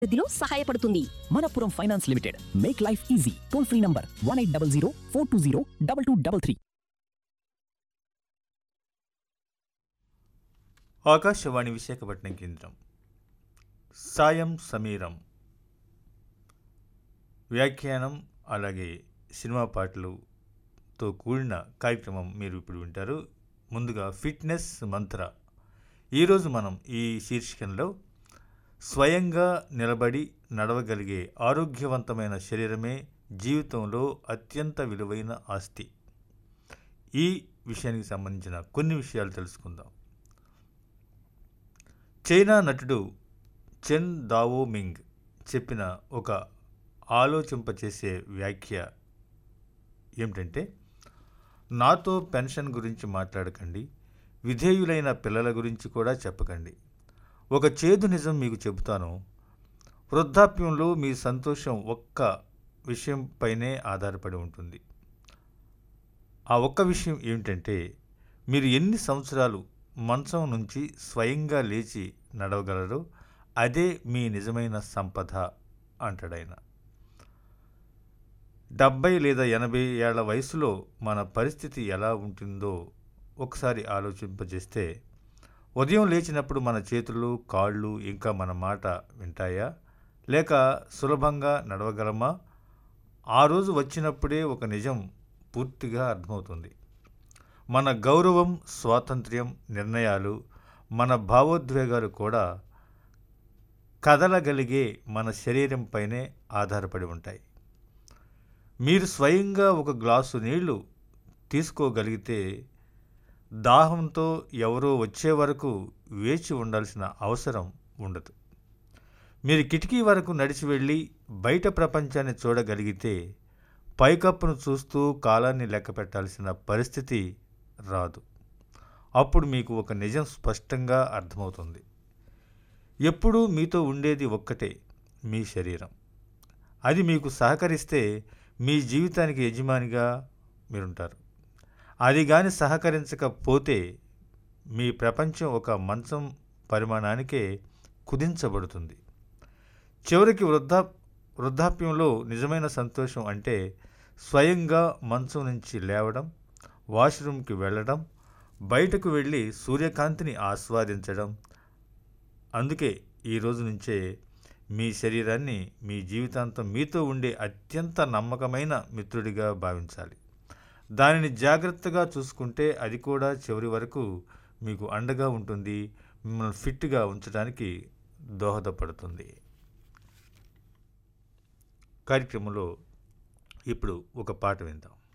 అభివృద్ధిలో సహాయపడుతుంది Manappuram finance limited make life easy toll free number one eight double zero four two zero double two double three Akashvani Visakhapatnam కేంద్రం సాయం సమీరం వ్యాఖ్యానం అలాగే cinema పాటలుతో కూడిన కార్యక్రమం మీరు ఇప్పుడు వింటారు ముందుగా ఫిట్నెస్ మంత్ర ఈరోజు మనం ఈ శీర్షికలో స్వయంగా నిలబడి నడవగలిగే ఆరోగ్యవంతమైన శరీరమే జీవితంలో అత్యంత విలువైన ఆస్తి ఈ విషయానికి సంబంధించిన కొన్ని విషయాలు తెలుసుకుందాం చైనా నటుడు చెన్ దావో మింగ్ చెప్పిన ఒక ఆలోచింపచేసే వ్యాఖ్య ఏమిటంటే నాతో పెన్షన్ గురించి మాట్లాడకండి విధేయులైన పిల్లల గురించి కూడా చెప్పకండి ఒక చేదు నిజం మీకు చెబుతాను వృద్ధాప్యంలో మీ సంతోషం ఒక్క విషయంపైనే ఆధారపడి ఉంటుంది ఆ ఒక్క విషయం ఏమిటంటే మీరు ఎన్ని సంవత్సరాలు మంచం నుంచి స్వయంగా లేచి నడవగలరో అదే మీ నిజమైన సంపద అంటాడాయన డెబ్బై లేదా ఎనభై ఏళ్ల వయసులో మన పరిస్థితి ఎలా ఉంటుందో ఒకసారి ఆలోచింపజేస్తే ఉదయం లేచినప్పుడు మన చేతులు కాళ్ళు ఇంకా మన మాట వింటాయా లేక సులభంగా నడవగలమా ఆ రోజు వచ్చినప్పుడే ఒక నిజం పూర్తిగా అర్థమవుతుంది మన గౌరవం స్వాతంత్ర్యం నిర్ణయాలు మన భావోద్వేగాలు కూడా కదలగలిగే మన శరీరంపైనే ఆధారపడి ఉంటాయి మీరు స్వయంగా ఒక గ్లాసు నీళ్లు తీసుకోగలిగితే దాహంతో ఎవరో వచ్చే వరకు వేచి ఉండాల్సిన అవసరం ఉండదు మీరు కిటికీ వరకు నడిచి వెళ్ళి బయట ప్రపంచాన్ని చూడగలిగితే పైకప్పును చూస్తూ కాలాన్ని లెక్క పెట్టాల్సిన పరిస్థితి రాదు అప్పుడు మీకు ఒక నిజం స్పష్టంగా అర్థమవుతుంది ఎప్పుడూ మీతో ఉండేది ఒక్కటే మీ శరీరం అది మీకు సహకరిస్తే మీ జీవితానికి యజమానిగా మీరుంటారు అది కానీ సహకరించకపోతే మీ ప్రపంచం ఒక మంచం పరిమాణానికే కుదించబడుతుంది చివరికి వృద్ధా వృద్ధాప్యంలో నిజమైన సంతోషం అంటే స్వయంగా మంచం నుంచి లేవడం వాష్రూమ్కి వెళ్ళడం బయటకు వెళ్ళి సూర్యకాంతిని ఆస్వాదించడం అందుకే ఈ రోజు నుంచే మీ శరీరాన్ని మీ జీవితాంతం మీతో ఉండే అత్యంత నమ్మకమైన మిత్రుడిగా భావించాలి దానిని జాగ్రత్తగా చూసుకుంటే అది కూడా చివరి వరకు మీకు అండగా ఉంటుంది మిమ్మల్ని ఫిట్గా ఉంచడానికి దోహదపడుతుంది కార్యక్రమంలో ఇప్పుడు ఒక పాట విందాం